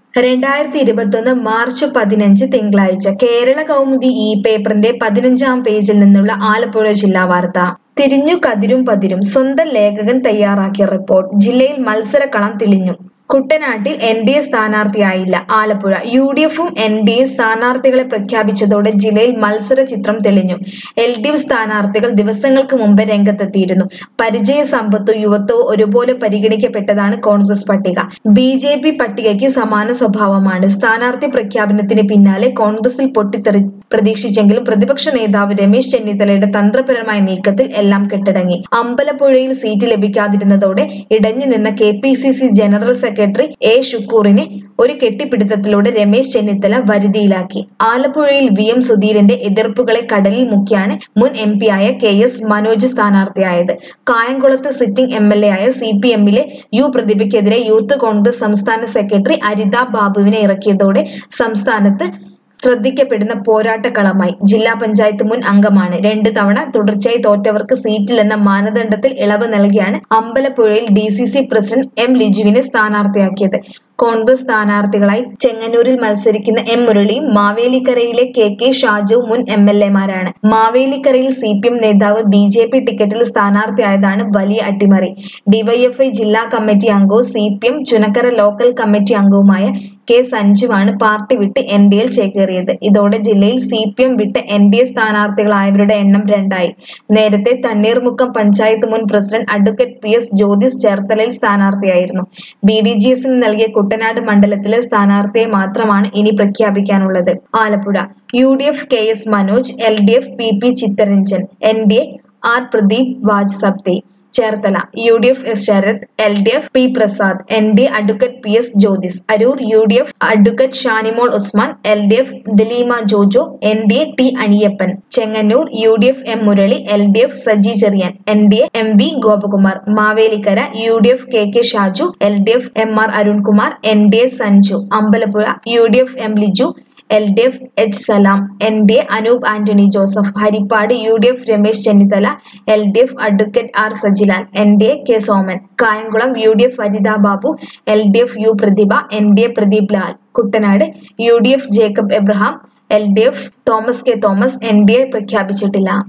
രണ്ടായിരത്തി ഇരുപത്തൊന്ന് മാർച്ച് പതിനഞ്ച് തിങ്കളാഴ്ച കേരള കൗമുദി ഈ പേപ്പറിന്റെ പതിനഞ്ചാം പേജിൽ നിന്നുള്ള ആലപ്പുഴ ജില്ലാ വാർത്ത തിരിഞ്ഞു കതിരും പതിരും സ്വന്തം ലേഖകൻ തയ്യാറാക്കിയ റിപ്പോർട്ട് ജില്ലയിൽ മത്സരക്കളം തെളിഞ്ഞു കുട്ടനാട്ടിൽ എൻ ഡി എ സ്ഥാനാർത്ഥിയായില്ല ആലപ്പുഴ യു ഡി എഫും എൻ ഡി എ സ്ഥാനാർത്ഥികളെ പ്രഖ്യാപിച്ചതോടെ ജില്ലയിൽ മത്സര ചിത്രം തെളിഞ്ഞു എൽ ഡി എഫ് സ്ഥാനാർത്ഥികൾ ദിവസങ്ങൾക്ക് മുമ്പ് രംഗത്തെത്തിയിരുന്നു പരിചയ സമ്പത്തോ യുവത്വോ ഒരുപോലെ പരിഗണിക്കപ്പെട്ടതാണ് കോൺഗ്രസ് പട്ടിക ബി ജെ പി പട്ടികയ്ക്ക് സമാന സ്വഭാവമാണ് സ്ഥാനാർത്ഥി പ്രഖ്യാപനത്തിന് പിന്നാലെ കോൺഗ്രസിൽ പൊട്ടിത്തെറി പ്രതീക്ഷിച്ചെങ്കിലും പ്രതിപക്ഷ നേതാവ് രമേശ് ചെന്നിത്തലയുടെ തന്ത്രപരമായ നീക്കത്തിൽ എല്ലാം കെട്ടടങ്ങി അമ്പലപ്പുഴയിൽ സീറ്റ് ലഭിക്കാതിരുന്നതോടെ ഇടഞ്ഞു നിന്ന K P C C general secretary A ഷുക്കൂറിനെ ഒരു കെട്ടിപ്പിടുത്തത്തിലൂടെ രമേശ് ചെന്നിത്തല വരുതിയിലാക്കി ആലപ്പുഴയിൽ വി എം സുധീരന്റെ എതിർപ്പുകളെ കടലിൽ മുക്കിയാണ് മുൻ എം പി ആയ കെ എസ് മനോജ് സ്ഥാനാർത്ഥിയായത് കായംകുളത്ത് സിറ്റിംഗ് എം എൽ എ ആയ സി പി എമ്മിലെ യു പ്രതിഭയ്ക്കെതിരെ യൂത്ത് കോൺഗ്രസ് സംസ്ഥാന സെക്രട്ടറി അരിത ബാബുവിനെ ഇറക്കിയതോടെ സംസ്ഥാനത്ത് ശ്രദ്ധിക്കപ്പെടുന്ന പോരാട്ടക്കളമായി ജില്ലാ പഞ്ചായത്ത് മുൻ അംഗമാണ് രണ്ട് തവണ തുടർച്ചയായി തോറ്റവർക്ക് സീറ്റിലെന്ന മാനദണ്ഡത്തിൽ ഇളവ് നൽകിയാണ് അമ്പലപ്പുഴയിൽ D C C president M ലിജുവിനെ സ്ഥാനാർത്ഥിയാക്കിയത് കോൺഗ്രസ് സ്ഥാനാർത്ഥികളായി ചെങ്ങന്നൂരിൽ മത്സരിക്കുന്ന എം മുരളിയും മാവേലിക്കരയിലെ കെ കെ ഷാജുവും മുൻ എം എൽ എമാരാണ് മാവേലിക്കരയിൽ സി പി എം നേതാവ് ബി ജെ പി ടിക്കറ്റിൽ സ്ഥാനാർത്ഥിയായതാണ് വലിയ അട്ടിമറി ഡിവൈഎഫ്ഐ ജില്ലാ കമ്മിറ്റി അംഗവും C P M Chunakkara local committee അംഗവുമായ കെ സഞ്ജുവാണ് പാർട്ടി വിട്ട് എൻ ഡി എൽ ചേക്കേറിയത് ഇതോടെ ജില്ലയിൽ സി പി എം വിട്ട് എൻ ഡി എ സ്ഥാനാർത്ഥികളായവരുടെ എണ്ണം രണ്ടായി നേരത്തെ തണ്ണീർമുക്കം പഞ്ചായത്ത് മുൻ president advocate P S Jyothis ചേർത്തലയിൽ സ്ഥാനാർത്ഥിയായിരുന്നു ബി ഡി ജി എസിന് നൽകിയ കുട്ടനാട് മണ്ഡലത്തിലെ സ്ഥാനാർത്ഥിയെ മാത്രമാണ് ഇനി പ്രഖ്യാപിക്കാനുള്ളത് Alappuzha U D F K S Manoj L D F P P Chittaranjan N D A R Pradeep വാജ്സപ്തി Cherthala U D F S Sarath L D F P Prasad N D advocate P S Jyothis Aroor U D F advocate Shanimol Usman L D F Daleema Jojo N D A T Aniyappan Chengannur U D F M Murali L D F Saji Cherian N D A M V Gopakumar Mavelikkara U D F K K Shaju L D F M R Arunkumar N D A Sanju Ambalappuzha U D F M Liju L D F H Salam N D A Anoop Antony Joseph Haripad U D F Ramesh Chennithala L D F advocate R Sajilal N D A K Soman Kayamkulam U D F Vanitha Babu L D F U Prathibha N D A Pradeep Lal Kuttanad U D F Jacob Abraham L D F Thomas K Thomas N D A പ്രഖ്യാപിച്ചിട്ടില്ല